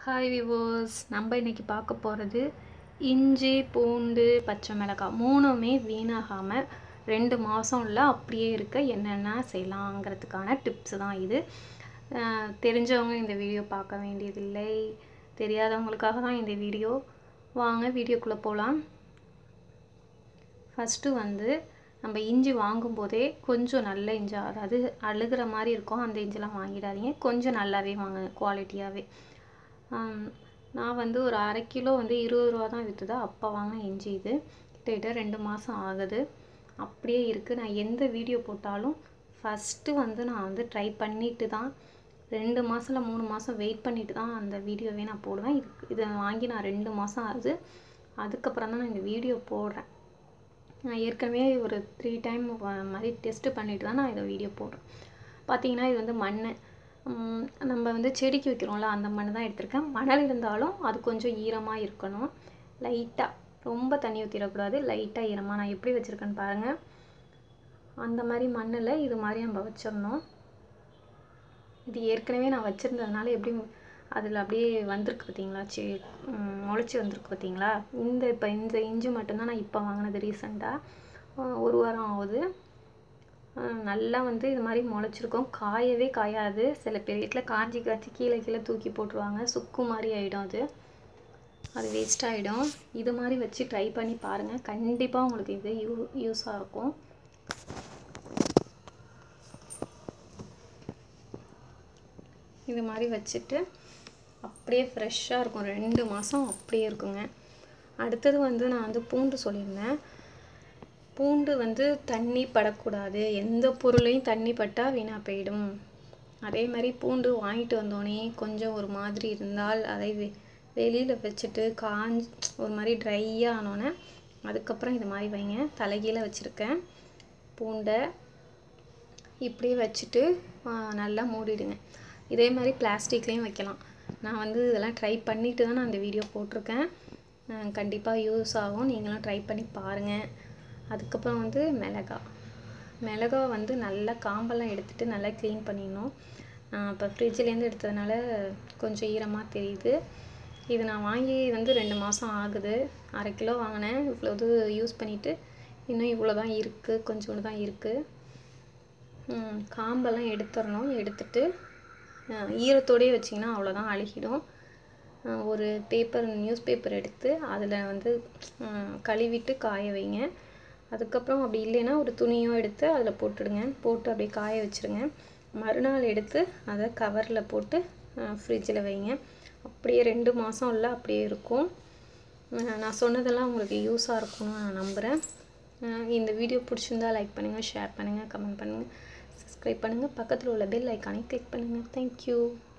hi விவோஸ் நம்ம இன்னைக்கு பார்க்க போகிறது இஞ்சி பூண்டு பச்சை மிளகாய் மூணுமே வீணாகாமல் ரெண்டு மாதம் இல்லை அப்படியே இருக்க என்னென்ன செய்யலாங்கிறதுக்கான டிப்ஸ் தான் இது அஹ் தெரிஞ்சவங்க இந்த வீடியோ பார்க்க வேண்டியதில்லை தெரியாதவங்களுக்காக தான் இந்த வீடியோ வாங்க வீடியோக்குள்ளே போகலாம் ஃபஸ்ட்டு வந்து நம்ம இஞ்சி வாங்கும்போதே கொஞ்சம் நல்ல இஞ்சி அதாவது அழுகிற மாதிரி இருக்கும் அந்த இஞ்சிலாம் வாங்கிடாதீங்க கொஞ்சம் நல்லாவே வாங்குங்க குவாலிட்டியாகவே நான் வந்து ஒரு அரை கிலோ வந்து இருபது ரூபா தான் விற்றுதா அப்போ வாங்கின இஞ்சி இது கிட்டத்தட்ட ரெண்டு மாதம் ஆகுது அப்படியே இருக்குது நான் எந்த வீடியோ போட்டாலும் ஃபஸ்ட்டு வந்து நான் வந்து ட்ரை பண்ணிட்டு தான் ரெண்டு மாதம் இல்லை மூணு மாதம் வெயிட் பண்ணிட்டு தான் அந்த வீடியோவே நான் போடுவேன் இது இதை வாங்கி நான் ரெண்டு மாதம் ஆகுது அதுக்கப்புறம் தான் நான் இந்த வீடியோ போடுறேன் நான் ஏற்கனவே ஒரு த்ரீ டைம் மாதிரி டெஸ்ட்டு பண்ணிட்டு தான் நான் இதை வீடியோ போடுறேன் பார்த்தீங்கன்னா இது வந்து மண் உம், நம்ம வந்து செடிக்கு வைக்கிறோம்ல அந்த மண் தான் எடுத்திருக்கேன் மணல் இருந்தாலும் அது கொஞ்சம் ஈரமாக இருக்கணும் லைட்டாக ரொம்ப தண்ணி ஊற்றிடக்கூடாது லைட்டாக ஈரமாக நான் எப்படி வச்சுருக்கேன்னு பாருங்கள் அந்த மாதிரி மண்ணில் இது மாதிரி நம்ம வச்சிடணும் இது ஏற்கனவே நான் வச்சுருந்ததுனால எப்படி அதில் அப்படியே வந்திருக்கு பார்த்தீங்களா செ முளைச்சி வந்திருக்கு பார்த்தீங்களா இந்த இப்போ இந்த இஞ்சி மட்டும்தான் நான் இப்போ வாங்கினது ரீசெண்டாக ஒரு வாரம் ஆகுது அஹ் நல்லா வந்து இது மாதிரி முளைச்சிருக்கும் காயவே காயாது சில பேர் வீட்டில் காஞ்சி காய்ச்சி கீழே கீழே தூக்கி போட்டுருவாங்க சுக்கு மாதிரி ஆகிடும் அது அது வேஸ்ட் ஆகிடும் இது மாதிரி வச்சு ட்ரை பண்ணி பாருங்கள் கண்டிப்பாக உங்களுக்கு இது யூ யூஸாக இருக்கும் இது மாதிரி வச்சுட்டு அப்படியே ஃப்ரெஷ்ஷாக இருக்கும் ரெண்டு மாதம் அப்படியே இருக்குங்க அடுத்தது வந்து நான் வந்து பூண்டு சொல்லியிருந்தேன் பூண்டு வந்து தண்ணி படக்கூடாது எந்த பொருளையும் தண்ணி பட்டால் வீணாக போயிடும் அதே மாதிரி பூண்டு வாங்கிட்டு வந்தோடனே கொஞ்சம் ஒரு மாதிரி இருந்தால் அதை வெ வெளியில் வச்சுட்டு காஞ்சி ஒரு மாதிரி ட்ரையாக ஆனோன்னே அதுக்கப்புறம் இது மாதிரி வைங்க தலைகீழ வச்சுருக்கேன் பூண்டை இப்படியே வச்சுட்டு ஆ, நல்லா மூடிடுங்க இதே மாதிரி பிளாஸ்டிக்லேயும் வைக்கலாம் நான் வந்து இதெல்லாம் ட்ரை பண்ணிட்டு தான் நான் அந்த வீடியோ போட்டிருக்கேன் கண்டிப்பாக யூஸ் ஆகும் நீங்களும் ட்ரை பண்ணி பாருங்கள் அதுக்கப்புறம் வந்து மிளகாய் மிளகாய் வந்து நல்லா காம்பெல்லாம் எடுத்துட்டு நல்லா க்ளீன் பண்ணிடணும் இப்போ ஃப்ரிட்ஜ்லேருந்து எடுத்ததுனால கொஞ்சம் ஈரமாக தெரியுது இது நான் வாங்கி வந்து ரெண்டு மாதம் ஆகுது அரை கிலோ வாங்கினேன் இவ்வளோ இது யூஸ் பண்ணிவிட்டு இன்னும் இவ்வளோ தான் இருக்குது கொஞ்சோண்டு தான் இருக்குது ம், காம்பெல்லாம் எடுத்துடணும் எடுத்துட்டு அஹ், ஈரத்தோடயே வச்சிங்கன்னா அவ்வளோதான் அழுகிடும் அஹ், ஒரு பேப்பர் நியூஸ் பேப்பர் எடுத்து அதில் வந்து ம், கழுவிட்டு காய வைங்க அதுக்கப்புறம் அப்படி இல்லைன்னா ஒரு துணியோ எடுத்து அதில் போட்டுடுங்க போட்டு அப்படியே காய வச்சிருங்க மறுநாள் எடுத்து அதை கவரில் போட்டு ஃப்ரிட்ஜில் வைங்க அப்படியே ரெண்டு மாதம் இல்லை அப்படியே இருக்கும் அஹ், நான் சொன்னதெல்லாம் உங்களுக்கு யூஸாக இருக்கும்னு நான் நம்புகிறேன் அஹ் இந்த வீடியோ பிடிச்சிருந்தா லைக் பண்ணுங்கள் ஷேர் பண்ணுங்கள் கமெண்ட் பண்ணுங்கள் சப்ஸ்கிரைப் பண்ணுங்கள் பக்கத்தில் உள்ள பெல் ஐக்கானை கிளிக் பண்ணுங்கள் தேங்க்யூ